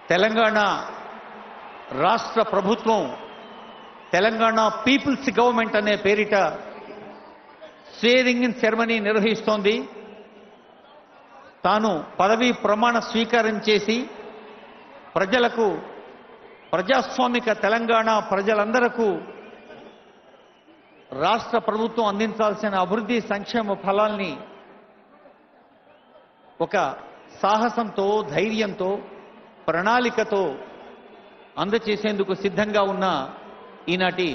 తెలంగాణ రాష్ట్ర ప్రభుత్వం Telangana peoples government అనే పేరిట స్వేరింగ్ సెరమనీ నిర్వహిస్తోంది తాను పదవీ ప్రమాణ స్వీకారం చేసి ప్రజలకు ప్రజాస్వామిక తెలంగాణ ప్రజలందరకు రాష్ట్ర ప్రభుత్వం అందించాల్సిన అభివృద్ధి సంక్షేమ ఫలాల్ని ఒక సాహసంతో ధైర్యంతో ప్రణాళికతో అందచేసేందుకు సిద్ధంగా ఉన్న ఈనాటి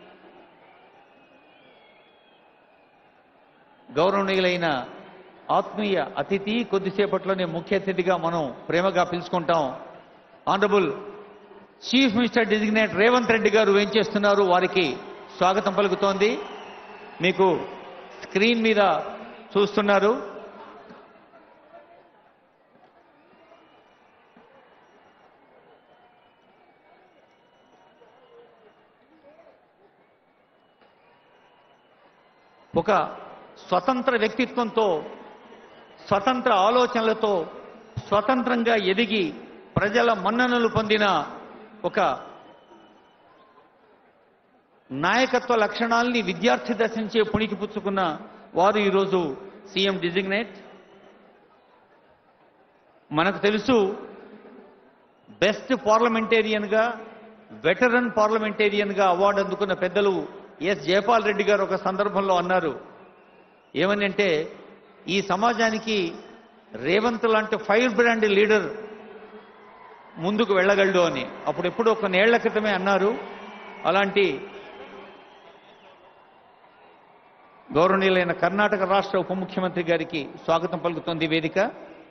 గౌరవనీయులైన ఆత్మీయ అతిథి కొద్దిసేపట్లోనే ముఖ్య అతిథిగా మనం ప్రేమగా పిలుచుకుంటాం honourable chief minister designate Revanth Reddy garu ఏం చేస్తున్నారు వారికి స్వాగతం పలుకుతోంది మీకు స్క్రీన్ మీద చూస్తున్నారు ఒక స్వతంత్ర వ్యక్తిత్వంతో స్వతంత్ర ఆలోచనలతో స్వతంత్రంగా ఎదిగి ప్రజల మన్ననలు పొందిన ఒక నాయకత్వ లక్షణాల్ని విద్యార్థి దశ నుంచే పుణికిపుచ్చుకున్న వారు ఈరోజు సీఎం డిజిగ్నేట్ మనకు తెలుసు బెస్ట్ పార్లమెంటేరియన్గా వెటరన్ పార్లమెంటేరియన్గా అవార్డు అందుకున్న పెద్దలు ఎస్ జయపాల్ రెడ్డి గారు ఒక సందర్భంలో అన్నారు ఏమని అంటే ఈ సమాజానికి రేవంత్ లాంటి ఫైర్ బ్రాండ్ లీడర్ ముందుకు వెళ్ళగలడు అని అప్పుడు ఎప్పుడో కొన్నేళ్ల క్రితమే అన్నారు అలాంటి గౌరవనీయులైన కర్ణాటక రాష్ట్ర ఉప ముఖ్యమంత్రి గారికి స్వాగతం పలుకుతోంది ఈ వేదిక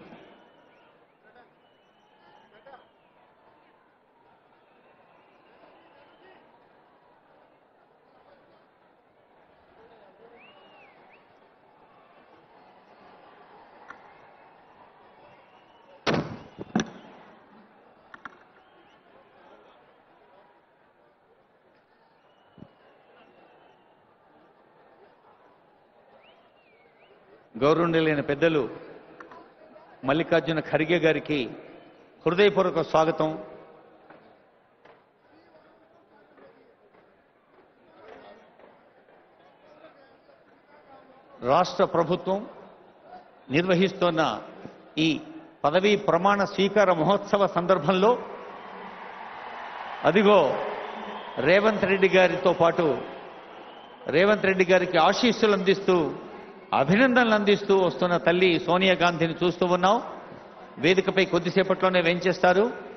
గౌరవనీయులైన పెద్దలు మల్లికార్జున ఖర్గే గారికి హృదయపూర్వక స్వాగతం రాష్ట్ర ప్రభుత్వం నిర్వహిస్తున్న ఈ పదవీ ప్రమాణ స్వీకార మహోత్సవ సందర్భంలో అదిగో రేవంత్ రెడ్డి గారితో పాటు రేవంత్ రెడ్డి గారికి ఆశీస్సులు అందిస్తూ అభినందనలు అందిస్తూ వస్తున్న తల్లి సోనియా గాంధీని చూస్తూ ఉన్నాం వేదికపై కొద్దిసేపట్లోనే వెంచేస్తారు